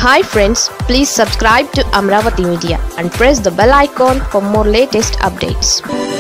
hi friends please subscribe to Amaravati media and press the bell icon for more latest updates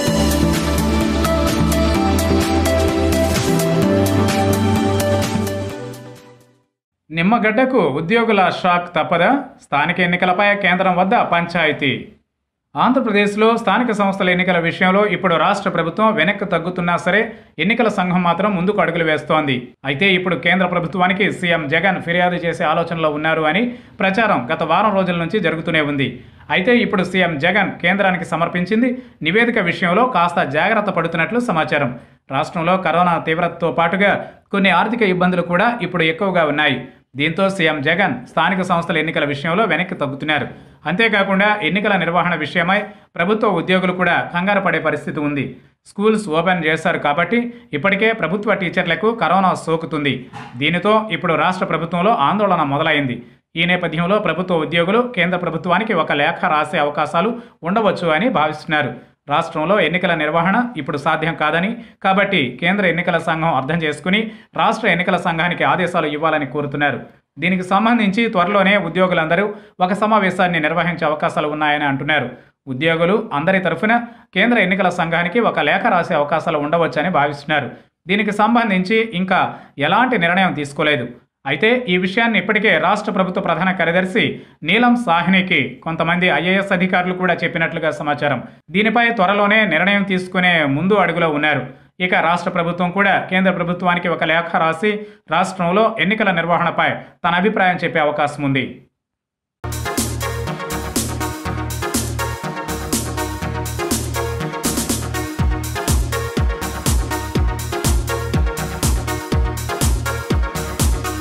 నిమ్మగడ్డకు ఉద్యోగుల shock తప్పదా స్థానిక ఎన్నికలపై కేంద్రం వద్ద పంచాయతీ ఆంధ్రప్రదేశ్లో స్థానిక సంస్థల ఎన్నికల విషయంలో ఇప్పుడు రాష్ట్ర ప్రభుత్వం వెనక్కి తగ్గుతున్నా సరే ఎన్నికల సంఘం మాత్రం ముందుకు అడుగులు వేస్తోంది అయితే ఇప్పుడు కేంద్ర ప్రభుత్వానికి సీఎం జగన్ ఫిర్యాదు చేసే ఆలోచనలో ఉన్నారు అని ప్రచారం గత వారం రోజుల నుంచి జరుగుతూనే ఉంది అయితే ఇప్పుడు సీఎం జగన్ కేంద్రానికి సమర్పించింది నివేదిక విషయంలో కాస్త జాగ్రత్త పడుతున్నట్లు సమాచారం రాష్ట్రంలో కరోనా తీవ్రతతో పాటుగా కొన్ని ఆర్థిక ఇబ్బందులు కూడా ఇప్పుడు ఎక్కువగా ఉన్నాయి దీంతో సీఎం జగన్ స్థానిక సంస్థల ఎన్నికల విషయంలో వెనక్కి తగ్గుతున్నారు అంతేకాకుండా ఎన్నికల నిర్వహణ విషయమై ప్రభుత్వ ఉద్యోగులు కూడా కంగారు పడే పరిస్థితి ఉంది స్కూల్స్ ఓపెన్ చేశారు కాబట్టి ఇప్పటికే ప్రభుత్వ టీచర్లకు కరోనా సోకుతుంది దీనితో ఇప్పుడు రాష్ట్ర ప్రభుత్వంలో ఆందోళన మొదలైంది ఈ నేపథ్యంలో ప్రభుత్వ ఉద్యోగులు కేంద్ర ప్రభుత్వానికి ఒక లేఖ రాసే అవకాశాలు ఉండవచ్చు అని భావిస్తున్నారు రాష్ట్రంలో ఎన్నికల నిర్వహణ ఇప్పుడు సాధ్యం కాదని కాబట్టి కేంద్ర ఎన్నికల సంఘం అర్థం చేసుకుని రాష్ట్ర ఎన్నికల సంఘానికి ఆదేశాలు ఇవ్వాలని కోరుతున్నారు దీనికి సంబంధించి త్వరలోనే ఉద్యోగులందరూ ఒక సమావేశాన్ని నిర్వహించే అవకాశాలు ఉన్నాయని అంటున్నారు ఉద్యోగులు అందరి తరఫున కేంద్ర ఎన్నికల సంఘానికి ఒక లేఖ రాసే అవకాశాలు ఉండవచ్చని భావిస్తున్నారు దీనికి సంబంధించి ఇంకా ఎలాంటి నిర్ణయం తీసుకోలేదు అయితే ఈ విషయాన్ని ఇప్పటికే రాష్ట్ర ప్రభుత్వ ప్రధాన కార్యదర్శి నీలం సాహ్నికి కొంతమంది ఐఏఎస్ అధికారులు కూడా చెప్పినట్లుగా సమాచారం దీనిపై త్వరలోనే నిర్ణయం తీసుకునే ముందు అడుగులో ఉన్నారు ఇక రాష్ట్ర ప్రభుత్వం కూడా కేంద్ర ప్రభుత్వానికి ఒక లేఖ రాసి రాష్ట్రంలో ఎన్నికల నిర్వహణపై తన అభిప్రాయం చెప్పే అవకాశం ఉంది